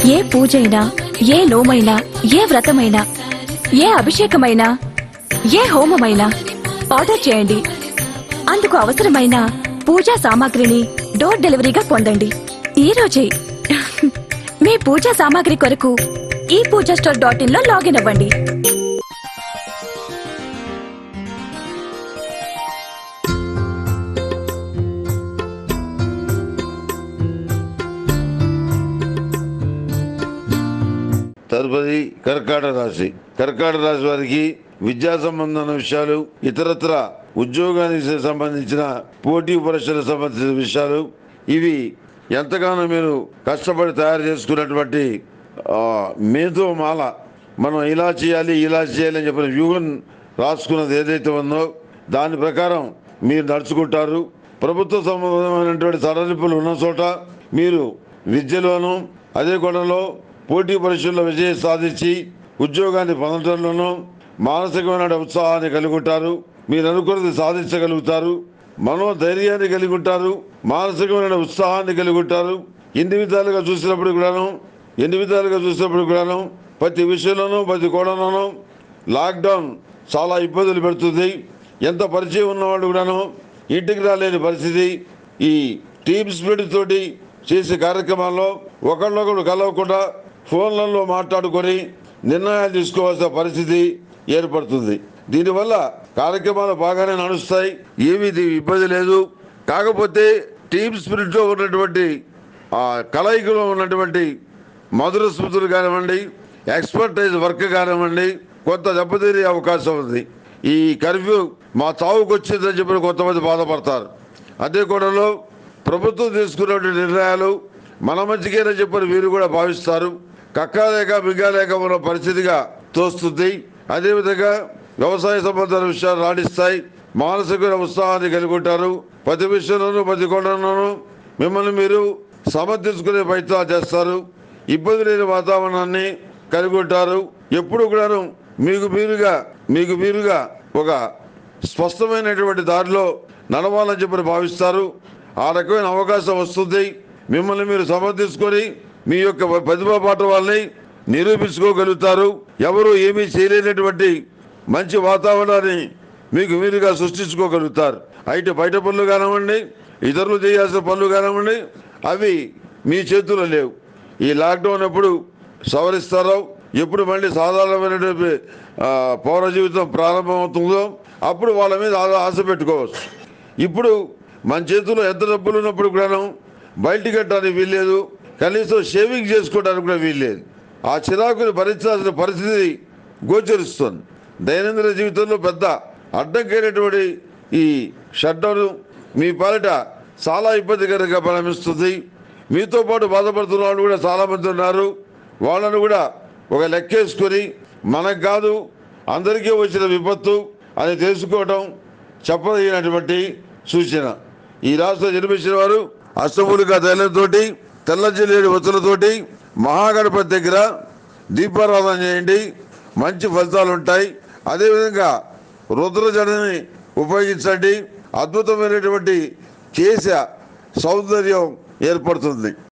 ఏ పూజైనా ఏ నోమైనా ఏ వ్రతమైనా ఏ అభిషేకమైనా ఏ హోమమైనా ఆర్డర్ చేయండి అందుకు అవసరమైన పూజా సామాగ్రిని డోర్ డెలివరీగా పొందండి ఈ రోజే మీ పూజా సామాగ్రి కొరకు ఈ పూజా స్టోర్ డాట్ ఇన్ లో లాగిన్ అవ్వండి తదుపరి కర్కాటక రాశి కర్కాటక రాశి వారికి విద్యా సంబంధమైన విషయాలు ఇతరత్ర ఉద్యోగానికి సంబంధించిన పోటీ పరీక్షలకు సంబంధించిన విషయాలు ఇవి ఎంతగానో మీరు కష్టపడి తయారు చేసుకున్నటువంటి ఆ, మేధో మాల మనం ఇలా చేయాలి ఇలా చేయాలి అని చెప్పిన వ్యూహం రాసుకున్నది ఏదైతే ఉందో దాని ప్రకారం మీరు నడుచుకుంటారు ప్రభుత్వ సంబంధమైనటువంటి సడలింపులు ఉన్న చోట మీరు విద్యలోనూ అదే కోణంలో పోటీ పరీక్షల్లో విజయం సాధించి ఉద్యోగాన్ని పొందడంలోనూ మానసికమైన ఉత్సాహాన్ని కలిగి ఉంటారు మీరు అనుకున్నది సాధించగలుగుతారు మనోధైర్యాన్ని కలిగి ఉంటారు మానసికమైన ఉత్సాహాన్ని కలిగి ఉంటారు ఎన్ని విధాలుగా చూసినప్పుడు కూడాను ఎన్ని విధాలుగా చూసినప్పుడు కూడాను ప్రతి విషయంలోనూ ప్రతి కోణంలోనూ లాక్డౌన్ చాలా ఇబ్బందులు పెడుతుంది ఎంత పరిచయం ఉన్నవాడు కూడాను ఇంటికి రాలేని పరిస్థితి ఈ టీమ్ స్పిరిట్ తోటి చేసే కార్యక్రమాల్లో ఒకళ్ళొకడు కలవకుండా ఫోన్లలో మాట్లాడుకొని నిర్ణయాలు తీసుకోవాల్సిన పరిస్థితి ఏర్పడుతుంది దీనివల్ల కార్యక్రమాలు బాగానే నడుస్తాయి ఏమీ ఇది ఇబ్బంది లేదు కాకపోతే టీమ్ స్పిరిట్ లో ఉన్నటువంటి ఆ కలయికలో ఉన్నటువంటి మధుర స్మృతులు కానివ్వండి ఎక్స్పర్టైజ్ వర్క్ కానివ్వండి కొంత దెబ్బతీరే అవకాశం ఉంది ఈ కర్ఫ్యూ మా చావుకు వచ్చిందని చెప్పి కొంతమంది బాధపడతారు అదే కోణంలో ప్రభుత్వం తీసుకున్నటువంటి నిర్ణయాలు మన మంచిగానే చెప్పని వీరు కూడా భావిస్తారు కక్కలేక మింగాలేక ఉన్న పరిస్థితిగా తోస్తుంది అదేవిధంగా వ్యవసాయ సంబంధాల విషయాలు రాణిస్తాయి మానసిక ఉత్సాహాన్ని కలిగి ఉంటారు ప్రతి విషయంలోనూ ప్రతి కోణంలోనూ మిమ్మల్ని మీరు సమర్థించుకునే ప్రయత్నాలు చేస్తారు ఇబ్బంది లేని వాతావరణాన్ని కలిగి ఉంటారు ఎప్పుడు కూడాను మీకు మీరుగా మీకు మీరుగా ఒక స్పష్టమైనటువంటి దారిలో నడవాలని చెప్పి భావిస్తారు ఆ రకమైన అవకాశం వస్తుంది మిమ్మల్ని మీరు సమర్థించుకొని మీ యొక్క ప్రతిభా పాట వాళ్ళని నిరూపించుకోగలుగుతారు ఎవరు ఏమీ చేయలేనటువంటి మంచి వాతావరణాన్ని మీకు మీరుగా సృష్టించుకోగలుగుతారు అయితే బయట పనులు కానివ్వండి ఇతరులు చేయాల్సిన పనులు కానివ్వండి అవి మీ చేతుల్లో లేవు ఈ లాక్డౌన్ ఎప్పుడు సవరిస్తారో ఎప్పుడు మళ్ళీ సాధారణమైనటువంటి ఆ, పౌర జీవితం ప్రారంభమవుతుందో అప్పుడు వాళ్ళ మీద ఆ- ఆశ పెట్టుకోవచ్చు ఇప్పుడు మన చేతుల్లో ఎంత డబ్బులు ఉన్నప్పుడు కూడాను బయటికి కట్టడానికి వీల్లేదు కనీసం షేవింగ్ చేసుకోవడానికి కూడా వీల్లేదు ఆ చిరాకుని భరించాల్సిన పరిస్థితి గోచరిస్తుంది దైనందిన జీవితంలో పెద్ద అడ్డంకైనటువంటి ఈ షట్డౌన్ మీ పాలిట చాలా ఇబ్బందికరంగా పరిణమిస్తుంది మీతో పాటు బాధపడుతున్న వాళ్ళు కూడా చాలా మంది ఉన్నారు వాళ్ళను కూడా ఒక లెక్కేసుకొని మనకు కాదు అందరికీ వచ్చిన విపత్తు అని తెలుసుకోవటం చెప్పదగినటువంటి సూచన ఈ రాష్ట్ర జన్మించిన వారు అష్టమూలిక తైలంతోటి తెల్ల జిల్లేడు ఒత్తులతోటి మహాగణపతి దగ్గర దీపారాధన చేయండి మంచి ఫలితాలు ఉంటాయి అదేవిధంగా రుద్రజడని ఉపయోగించండి అద్భుతమైనటువంటి కేశ సౌందర్యం ఏర్పడుతుంది